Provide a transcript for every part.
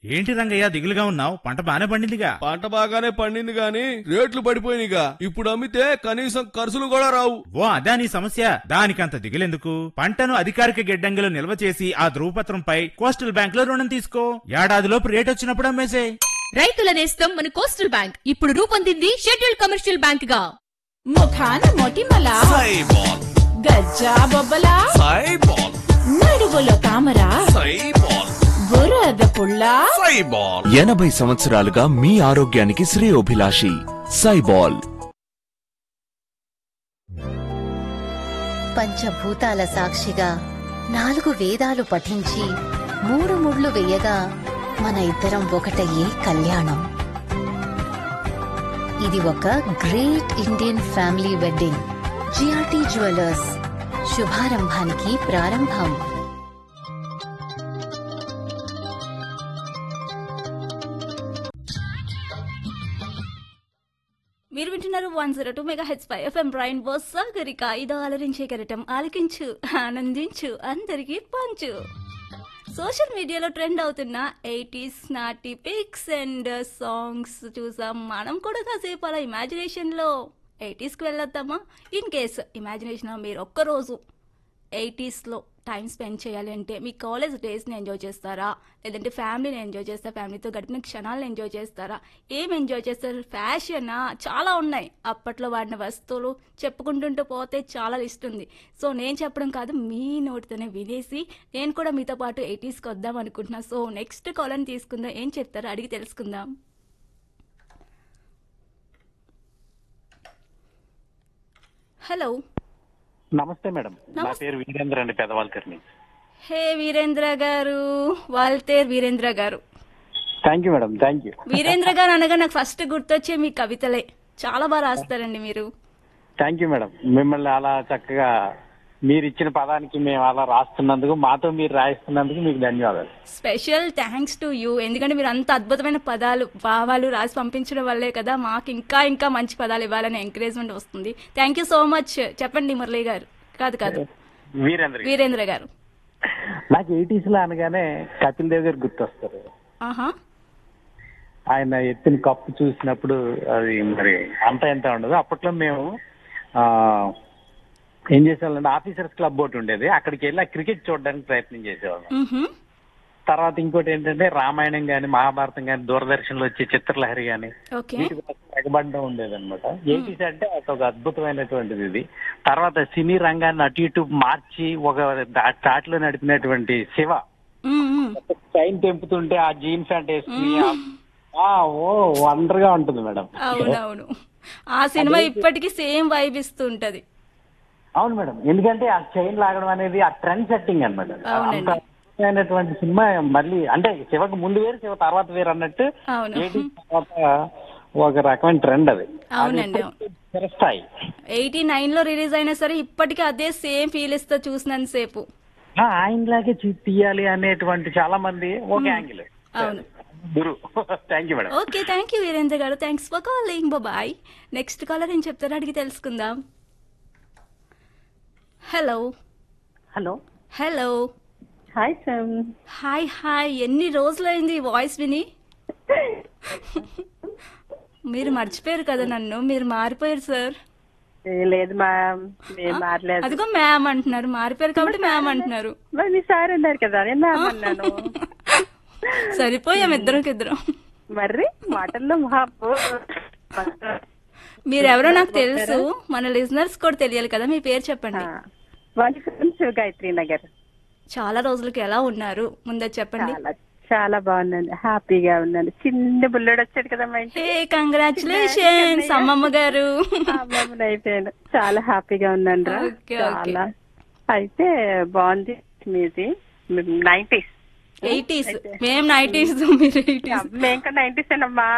ఏంటి రంగయ్య దిగులుగా ఉన్నావు పంట బానే పండిందిగా పంట బాగానే పండింది గాని రేట్లు పడిపోయినాయిగా ఇప్పుడు అమ్మితే కనీసం ఖర్చులు కూడా రావు ఓ అదా నీ సమస్య దానికంత దిగులెందుకు పంటను అధికారిక గిడ్డంగిలో నిల్వ చేసి ఆ ధృవపత్రంపై కోస్టల్ బ్యాంక్ లో రుణం తీసుకో ఏడాదిలోపు రేట్ వచ్చినప్పుడు అమ్మేసే రైతుల నేస్తం మన కోస్టల్ బ్యాంక్ ఇప్పుడు రూపొందింది షెడ్యూల్డ్ కమర్షియల్ బ్యాంక్ గా ముఖాన మొటిమల సైబాల్ గజ్జా బొబ్బల సైబాల్ నడువులో తామర సైబాల్ బురద పుల్ల సైబాల్ ఎనభై సంవత్సరాలుగా మీ ఆరోగ్యానికి శ్రేయోభిలాషి సైబాల్ పంచభూతాల సాక్షిగా నాలుగు వేదాలు పఠించి మూడు ముళ్ళు వేయగా మన ఇద్దరం ఒకటయ్యే కళ్యాణం ఇది ఒక great Indian family wedding GRT jewellers శుభారంభానికి ప్రారంభం మీరు వింటున్నారు వన్ జీరో టూ మెగా హెచ్ పై ఎఫ్ఎం బ్రైన్ బోస్ సాగరిక ఇదో అలరించే గరటం ఆలకించు ఆనందించు అందరికీ పంచు సోషల్ మీడియాలో ట్రెండ్ అవుతున్న ఎయిటీస్ నాటి పిక్స్ అండ్ సాంగ్స్ చూసాం మనం కూడా కాసేపు అలా ఇమాజినేషన్లో ఎయిటీస్కి వెళ్ళొద్దామా ఇన్ కేస్ ఇమాజినేషన్లో మీరు ఒక్కరోజు ఎయిటీస్లో టైం స్పెండ్ చేయాలి అంటే మీ కాలేజ్ డేస్ని ఎంజాయ్ చేస్తారా లేదంటే ఫ్యామిలీని ఎంజాయ్ చేస్తారా ఫ్యామిలీతో గడిపిన క్షణాలను ఎంజాయ్ చేస్తారా ఏం ఎంజాయ్ చేస్తారు ఫ్యాషనా చాలా ఉన్నాయి అప్పట్లో వాడిన వస్తువులు చెప్పుకుంటుంటూ పోతే చాలా లిస్ట్ ఉంది సో నేను చెప్పడం కాదు మీ నోటితోనే వినేసి నేను కూడా మీతో పాటు ఎయిటీస్కి వద్దాం అనుకుంటున్నా సో నెక్స్ట్ కాలని తీసుకుందాం ఏం చెప్తారో అడిగి తెలుసుకుందాం హలో నమస్తే మేడం నా పేరు వీరేంద్ర అండి పెదవాల్కర్ని హే వీరేంద్ర గారు Waltair Virendra garu thank you madam thank you Virendra garu అనగా నాకు ఫస్ట్ గుర్తొచ్చే మీ కవితలే చాలా బాగా రాస్తారండి మీరు థ్యాంక్ యూ మేడం మిమ్మల్ని అలా చక్కగా మీరు ఇచ్చిన పదానికి మేము అలా రాస్తున్నందుకు మాతో మీరు రాయిస్తున్నందుకు మీకు ధన్యవాదాలు స్పెషల్ థ్యాంక్స్ టు యూ ఎందుకంటే మీరు అంత అద్భుతమైన పదాలు భావాలు రాసి పంపించడం వల్లే కదా మాకు ఇంకా ఇంకా మంచి పదాలు ఇవ్వాలనే ఎంకరేజ్మెంట్ వస్తుంది థ్యాంక్ యూ సో మచ్ చెప్పండి మురళి గారు కాదు కాదు వీరేంద్ర గారు. వీరేంద్ర గారు నాకు ఎయిటీస్ లో అనగానే కపిల్ దేవ్ గారు గుర్తొస్తారు ఆహా ఆయన ఎత్తిన కప్పు చూసినప్పుడు అది మరి అంత ఎంత ఉండదు అప్పట్లో మేము ఆ ఏం చేసేవాళ్ళంటే ఆఫీసర్స్ క్లబ్ ఒకటి ఉండేది అక్కడికి వెళ్ళి ఆ క్రికెట్ చూడడానికి ప్రయత్నం చేసేవాళ్ళం మ్హూ. తర్వాత ఇంకోటి ఏంటంటే రామాయణం గాని మహాభారతం గాని దూరదర్శన్ లో వచ్చే చిత్రలహరి గాని ఓకే వీటి కోసం ఎగబడడం ఉండేదన్నమాట ఎయిటీస్ అంటే ఒక అద్భుతమైనటువంటిది ఇది తర్వాత సినీ రంగాన్ని అటు ఇటు మార్చి ఒక దా- దాటిలో నడిపినటువంటి శివ మ్, మ్. చైన్ తెంపుతుంటే ఆ జీన్ ప్యాంట్ వేసుకుని ఆ- ఆ, ఓ వండర్ గా ఉంటుంది మేడం అవునవును ఆ సినిమా ఇప్పటికీ సేమ్ వైబ్ ఇస్తూ ఉంటది అవును మేడం ఎందుకంటే ఆ చైన్ లాగడం అనేది ఆ ట్రెండ్ సెట్టింగ్ అనమాట అవునండి. అయినటువంటి సినిమా మళ్ళీ అంటే శివకు ముందు వేరు శివ తర్వాత వేరు అన్నట్టు అవును. 80s తర్వాత ఒక రకమైన ట్రెండ్ అది అవునండి అవును చిరస్థాయి ఎయిటీ నైన్ లో రిలీజ్ అయినా సరే ఇప్పటికీ అదే సేమ్ ఫీల్ ఇస్తా చూసినంత సేపు ఆ, ఆయనలాగే చీ- తీయాలి అనేటువంటి చాలా మంది ఒక యాంగిల్ అవును గురు thank you madam okay thank you Virendra garu thanks for calling bye next caller ఏం చెప్తారో అడిగి తెలుసుకుందాం hello hello hello hi Sam hi hi ఎన్ని రోజులైంది ఈ వాయిస్ విని మీరు మర్చిపోయారు కదా నన్ను మీరు మారిపోయారు సార్ లేదు మ్యామ్ మేము మారలేదు అదిగో మ్యామ్ అంటున్నారు మారిపోయారు కాబట్టి మ్యామ్ అంటున్నారు మరి మీ సార్ అన్నారు కదా నేను మ్యామ్ అన్నాను సరిపోయాం ఇద్దరికి ఇద్దరం మరి మాటల్లో మహాపు మీరెవరో నాకు తెలుసు మన లిజనర్స్ కూడా తెలియాలి కదా మీ పేరు చెప్పండి వాణిపురం శివ గాయత్రి నగర్ చాలా రోజులకి ఎలా ఉన్నారు ముందే చెప్పండి చాలా చాలా బాగున్నాను హ్యాపీగా ఉన్నాను చిన్న బుల్లెడు వచ్చాడు కదా మా ఇంటి హే కంగ్రాచులేషన్స్ అమ్మమ్మ గారు అమ్మమ్మని అయిపోయాను చాలా హ్యాపీగా ఉన్నాను రా ఓకే, ఓకే. చాలా అయితే బాగుంది మీది నైన్టీస్ ఎయిటీస్ మేం నైటీస్ మీరు ఎయిటీస్ మేము నైన్టీస్ అమ్మా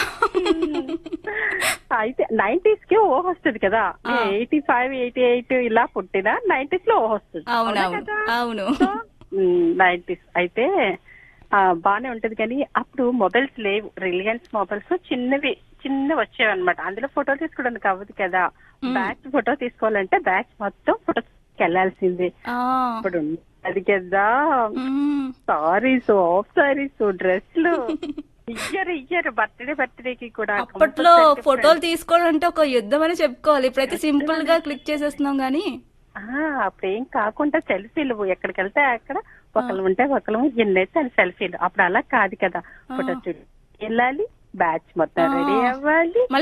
అయితే నైన్టీస్ కి ఓహ్ వస్తుంది కదా ఎయిటీ ఫైవ్ ఎయిటీ ఎయిట్ ఇలా పుట్టిన నైన్టీస్ లో ఓహ్ వస్తుంది అవునవును అవును నైన్టీస్ అయితే ఆ, బానే ఉంటది కానీ అప్పుడు మొబైల్స్ లేవు రిలయన్స్ మొబైల్స్ చిన్నవి చిన్నవి వచ్చేవి అనమాట అందులో ఫోటో తీసుకోవడానికి అవ్వదు కదా బ్యాక్ ఫోటో తీసుకోవాలంటే బ్యాక్ మొత్తం ఫోటో వెళ్ళాల్సిందే ఆ, అప్పుడు అది కదా మ్మ్. సారీస్ ఆఫ్ సారీస్ డ్రెస్లు ఇయ్యరు ఇయ్యరు బర్త్డే బర్త్డేకి కూడా అప్పట్లో compulsory ఫోటోలు తీసుకోవడం అంటే ఒక యుద్ధం అని చెప్పుకోవాలి ఇప్పుడైతే సింపుల్ గా క్లిక్ చేసేస్తున్నాం గానీ ఆ, అప్పుడేం కాకుండా సెల్ఫీలు ఎక్కడికి వెళ్తే అక్కడ ఒకళ్ళు ఉంటే ఒకళ్ళు ఎన్నైతే అని సెల్ఫీలు అప్పుడు అలా కాదు కదా ఫోటో చూడు వెళ్ళాలి బ్యాచ్ మొత్తం రెడీ అవ్వాలి